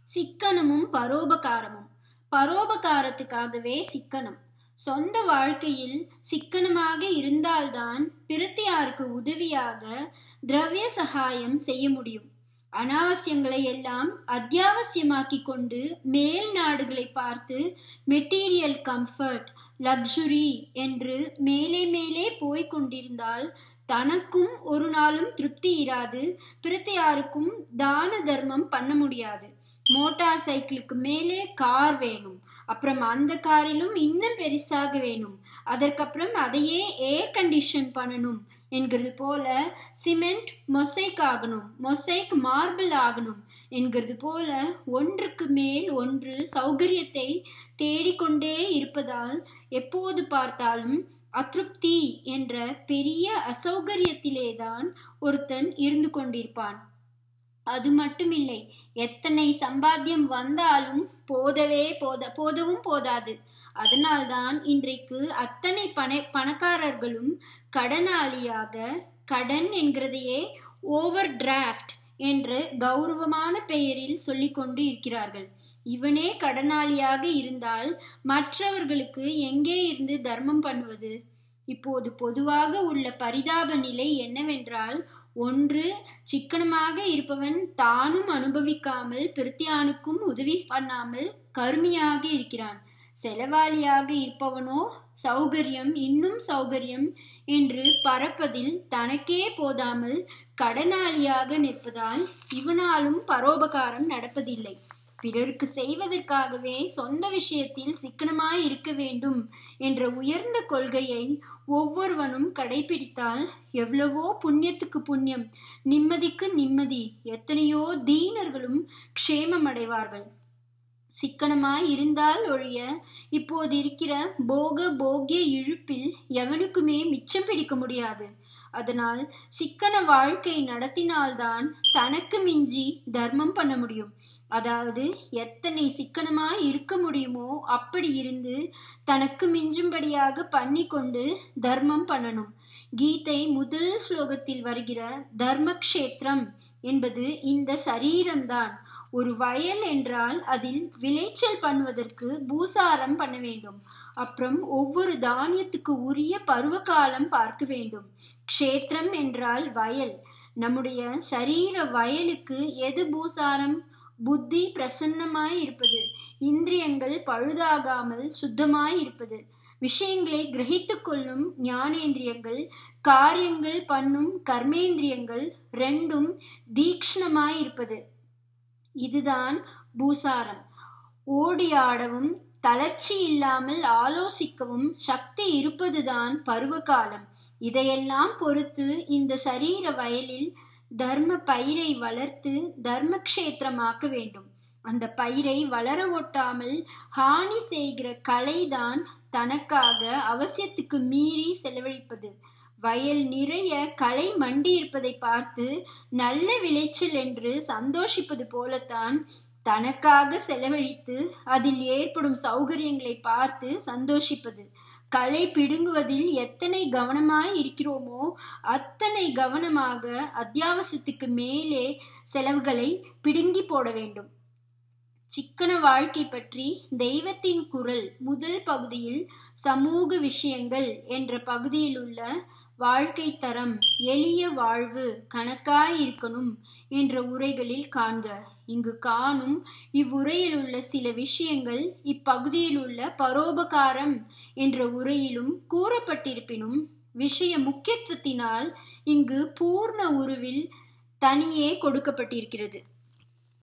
சிக்கனமும் பரோபகாரமும் பரோபகாரத்துக்காகவே சிக்கனம் சொந்த வாழ்க்கையில் சிக்கனமாக இருந்தால்தான் பிரத்தியாருக்கு உதவியாக திரவிய சகாயம் செய்ய முடியும் அனாவசியங்களை எல்லாம் அத்தியாவசியமாக்கி கொண்டு மேல் நாடுகளை பார்த்து மெட்டீரியல் கம்ஃபர்ட் லக்ஸுரி என்று மேலே மேலே போய்க் கொண்டிருந்தால் தனக்கும் ஒரு நாளும் திருப்தி இராது பிரத்தியாருக்கும் தான தர்மம் பண்ண முடியாது மோட்டார் சைக்கிளுக்கு மேலே கார் வேணும் அப்புறம் அந்த காரிலும் இன்னும் பெருசாக வேணும் அதற்கப்புறம் அதையே ஏர் கண்டிஷன் பண்ணணும் என்கிறது போல சிமெண்ட் மொசைக் ஆகணும் மொசைக் மார்பிள் ஆகணும் என்கிறது போல ஒன்றுக்கு மேல் ஒன்று சௌகரியத்தை தேடிக்கொண்டே இருப்பதால் எப்போது பார்த்தாலும் அதிருப்தி என்ற பெரிய அசௌகரியத்திலேதான் ஒருத்தன் இருந்து கொண்டிருப்பான் அது மட்டுமில்லை எத்தனை சம்பாத்தியம் வந்தாலும் போதவே போத போதவும் போதாது அதனால்தான் இன்றைக்கு அத்தனை பண பணக்காரர்களும் கடனாளியாக கடன் என்கிறதையே ஓவர் டிராஃப்ட் என்று கௌரவமான பெயரில் சொல்லிக்கொண்டு இருக்கிறார்கள் இவனே கடனாளியாக இருந்தால் மற்றவர்களுக்கு எங்கே இருந்து தர்மம் பண்ணுவது இப்போது பொதுவாக உள்ள பரிதாப நிலை என்னவென்றால் ஒன்று சிக்கனமாக இருப்பவன் தானும் அனுபவிக்காமல் பிரித்தியானுக்கும் உதவி பண்ணாமல் கருமையாக இருக்கிறான் செலவாளியாக இருப்பவனோ சௌகரியம் இன்னும் சௌகரியம் என்று பறப்பதில் தனக்கே போதாமல் கடனாளியாக நிற்பதால் இவனாலும் பரோபகாரம் நடப்பதில்லை பிறருக்கு செய்வதற்காகவே சொந்த விஷயத்தில் சிக்கனமாய் இருக்க வேண்டும் என்ற உயர்ந்த கொள்கையை ஒவ்வொருவனும் கடைபிடித்தால் எவ்வளவோ புண்ணியத்துக்கு புண்ணியம் நிம்மதிக்கு நிம்மதி எத்தனையோ தீனர்களும் க்ஷேமம் அடைவார்கள் சிக்கனமாய் இருந்தால் ஒழிய இப்போது இருக்கிற போக போகிய இழுப்பில் எவனுக்குமே மிச்சம் பிடிக்க முடியாது அதனால் சிக்கன வாழ்க்கை நடத்தினால்தான் தனக்கு மிஞ்சி தர்மம் பண்ண முடியும் அதாவது எத்தனை சிக்கனமாய் இருக்க முடியுமோ அப்படி இருந்து தனக்கு மிஞ்சும்படியாக பண்ணி கொண்டு தர்மம் பண்ணணும் கீதை முதல் ஸ்லோகத்தில் வருகிற தர்மக்ஷேத்திரம் என்பது இந்த சரீரம்தான் ஒரு வயல் என்றால் அதில் விளைச்சல் பண்ணுவதற்கு பூசாரம் பண்ண வேண்டும் அப்புறம் ஒவ்வொரு தானியத்துக்கு உரிய பருவகாலம் பார்க்க வேண்டும் க்ஷேத்திரம் என்றால் வயல் நம்முடைய சரீர வயலுக்கு எது பூசாரம் புத்தி பிரசன்னமாய் இருப்பது இந்திரியங்கள் பழுதாகாமல் சுத்தமாய் இருப்பது விஷயங்களை கிரகித்து கொள்ளும் ஞானேந்திரியங்கள் காரியங்கள் பண்ணும் கர்மேந்திரியங்கள் ரெண்டும் தீக்ஷ்ணமாய் இருப்பது இதுதான் பூசாரம் ஓடியாடவும் தளர்ச்சி இல்லாமல் ஆலோசிக்கவும் சக்தி இருப்பதுதான் பருவகாலம் இதையெல்லாம் பொறுத்து இந்த சரீர வயலில் தர்ம பயிரை வளர்த்து தர்மக்ஷேத்திரமாக்க வேண்டும் அந்த பயிரை வளர ஒட்டாமல் ஹானி செய்கிற கலைதான் தனக்காக அவசியத்துக்கு மீறி செலவழிப்பது வயல் நிறைய களை மண்டி இருப்பதை பார்த்து நல்ல விளைச்சல் என்று சந்தோஷிப்பது போலத்தான் தனக்காக செலவழித்து அதில் ஏற்படும் சௌகரியங்களை பார்த்து சந்தோஷிப்பது களை பிடுங்குவதில் எத்தனை கவனமாய் இருக்கிறோமோ அத்தனை கவனமாக அத்தியாவசியத்துக்கு மேலே செலவுகளை பிடுங்கி போட வேண்டும் சிக்கன வாழ்க்கை பற்றி தெய்வத்தின் குரல் முதல் பகுதியில் சமூக விஷயங்கள் என்ற பகுதியில் உள்ள வாழ்க்கை தரம் எளிய வாழ்வு கணக்காய் இருக்கணும் என்ற உரைகளில் காண்க இங்கு காணும் இவ்வுரையில் உள்ள சில விஷயங்கள் இப்பகுதியில் உள்ள பரோபகாரம் என்ற உரையிலும் கூறப்பட்டிருப்பினும் விஷய முக்கியத்துவத்தினால் இங்கு பூர்ண உருவில் தனியே கொடுக்கப்பட்டிருக்கிறது